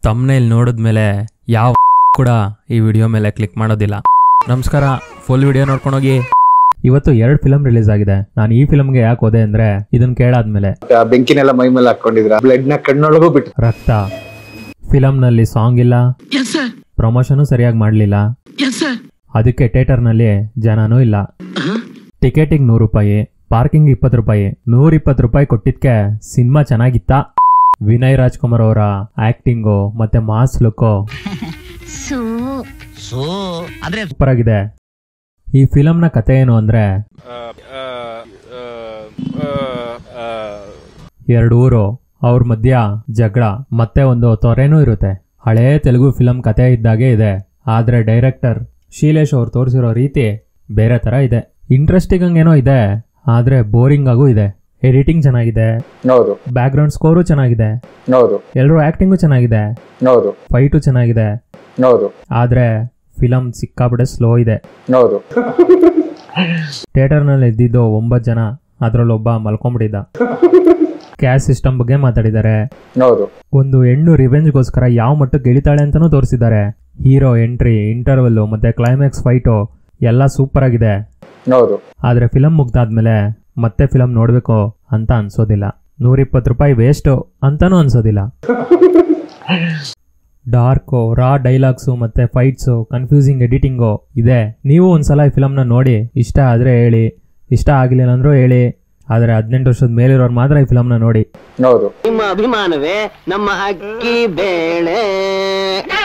ತಮ್ಮನೇಲಿ ನೋಡಿದ್ಮೇಲೆ ಯಾವ ಕೂಡ ಈ ವಿಡಿಯೋ ಮೇಲೆ ಕ್ಲಿಕ್ ಮಾಡೋದಿಲ್ಲ ನಮಸ್ಕಾರ ಫುಲ್ ವಿಡಿಯೋ ನೋಡ್ಕೊಂಡೋಗಿ ಇವತ್ತು ಎರಡು ಫಿಲಮ್ ರಿಲೀಸ್ ಆಗಿದೆ ನಾನು ಈ ಫಿಲಮ್ಗೆ ಯಾಕೆ ಹೋದೆ ಅಂದ್ರೆ ಇದನ್ನ ಕೇಳಾದ್ಮೇಲೆ ಆ ಬೆಂಕಿನೆಲ್ಲ ಮೈ ಮೇಲೆ ಹಾಕೊಂಡಿದ್ರ ಬ್ಲಡ್ ನ ಕಣ್ಣೊಳಗೂ ಬಿಟ್ಟು ರಕ್ತ ಫಿಲಮ್ನಲ್ಲಿ ಸಾಂಗ್ ಇಲ್ಲ ಪ್ರಮೋಷನು ಸರಿಯಾಗಿ ಮಾಡಲಿಲ್ಲ ಅದಕ್ಕೆ ಥಿಯೇಟರ್ನಲ್ಲಿ ಜನನೂ ಇಲ್ಲ ಟಿಕೆಟಿಗೆ ನೂರು ರೂಪಾಯಿ ಪಾರ್ಕಿಂಗ್ ಇಪ್ಪತ್ತು ರೂಪಾಯಿ ನೂರ ಇಪ್ಪತ್ತು ರೂಪಾಯಿ ಕೊಟ್ಟಿದ್ಕೆ ಸಿನಿಮಾ ಚೆನ್ನಾಗಿತ್ತಾ ವಿನಯ್ ರಾಜ್ಕುಮಾರ್ ಅವರ ಆಕ್ಟಿಂಗು ಮತ್ತೆ ಮಾಸ್ ಲುಕ್ಕು ಸೋ ಅಂದ್ರೆ ಸೂಪರ್ ಆಗಿದೆ ಈ ಫಿಲಮ್ನ ಕತೆ ಏನು ಅಂದ್ರೆ ಎರಡು ಊರು ಅವ್ರ ಮಧ್ಯ ಜಗಳ ಮತ್ತೆ ಒಂದು ತೊರೆನೂ ಇರುತ್ತೆ ಹಳೇ ತೆಲುಗು ಫಿಲಂ ಕತೆ ಇದ್ದಾಗೆ ಇದೆ ಆದ್ರೆ ಡೈರೆಕ್ಟರ್ ಶೀಲೇಶ್ ಅವ್ರು ತೋರಿಸಿರೋ ರೀತಿ ಬೇರೆ ತರ ಇದೆ ಇಂಟ್ರೆಸ್ಟಿಂಗ್ ಏನೋ ಇದೆ ಆದ್ರೆ ಬೋರಿಂಗ್ ಆಗೂ ಇದೆ ಎಡಿಟಿಂಗ್ ಚೆನ್ನಾಗಿದೆ ಹೌದು ಬ್ಯಾಕ್ ಗ್ರೌಂಡ್ ಸ್ಕೋರು ಚೆನ್ನಾಗಿದೆ ಹೌದು ಎಲ್ಲರೂ ಆಕ್ಟಿಂಗು ಚೆನ್ನಾಗಿದೆ ಹೌದು ಫೈಟು ಚೆನ್ನಾಗಿದೆ ಹೌದು ಆದ್ರೆ ಫಿಲಮ್ ಸಿಕ್ಕಾಬಿಟ್ಟೆ ಸ್ಲೋ ಇದೆ ಹೌದು ಥಿಯೇಟರ್ನಲ್ಲಿ ಇದ್ದಿದ್ದು ಒಂಬತ್ತು ಜನ ಅದರಲ್ಲೊಬ್ಬ ಮಲ್ಕೊಂಡ್ಬಿಟ್ಟಿದ್ದ ಕ್ಯಾಶ್ ಸಿಸ್ಟಮ್ ಬಗ್ಗೆ ಮಾತಾಡಿದ್ದಾರೆ ಹೌದು ಒಂದು ಹೆಣ್ಣು ರಿವೆಂಜ್ಗೋಸ್ಕರ ಯಾವ ಮಟ್ಟಕ್ಕೆ ಇಳಿತಾಳೆ ಅಂತಾನೂ ತೋರಿಸಿದ್ದಾರೆ ಹೀರೋ ಎಂಟ್ರಿ ಇಂಟರ್ವಲ್ಲು ಮತ್ತೆ ಕ್ಲೈಮ್ಯಾಕ್ಸ್ ಫೈಟು ಎಲ್ಲ ಸೂಪರ್ ಆಗಿದೆ ಹೌದು ಆದರೆ ಫಿಲಮ್ ಮುಗ್ದಾದ್ಮೇಲೆ ಮತ್ತೆ ಫಿಲಮ್ ನೋಡಬೇಕು ಅಂತ ಅನ್ಸೋದಿಲ್ಲ ನೂರಿಪ್ಪತ್ತು ರೂಪಾಯಿ ವೇಸ್ಟು ಅಂತಾನೂ ಅನ್ಸೋದಿಲ್ಲ ಡಾರ್ಕು ರಾ ಡೈಲಾಗ್ಸು ಮತ್ತೆ ಫೈಟ್ಸು ಕನ್ಫ್ಯೂಸಿಂಗ್ ಎಡಿಟಿಂಗು ಇದೆ ನೀವು ಒಂದ್ಸಲ ಈ ಫಿಲಮ್ನ ನೋಡಿ ಇಷ್ಟ ಆದರೆ ಹೇಳಿ ಇಷ್ಟ ಆಗಿಲ್ಲ ಅಂದ್ರೂ ಹೇಳಿ ಆದರೆ ಹದಿನೆಂಟು ವರ್ಷದ ಮೇಲಿರೋರು ಮಾತ್ರ ಈ ಫಿಲಮ್ನ ನೋಡಿ ಹೌದು ನಿಮ್ಮ ಅಭಿಮಾನವೇ ನಮ್ಮ ಅಕ್ಕಿ ಬೇಳೆ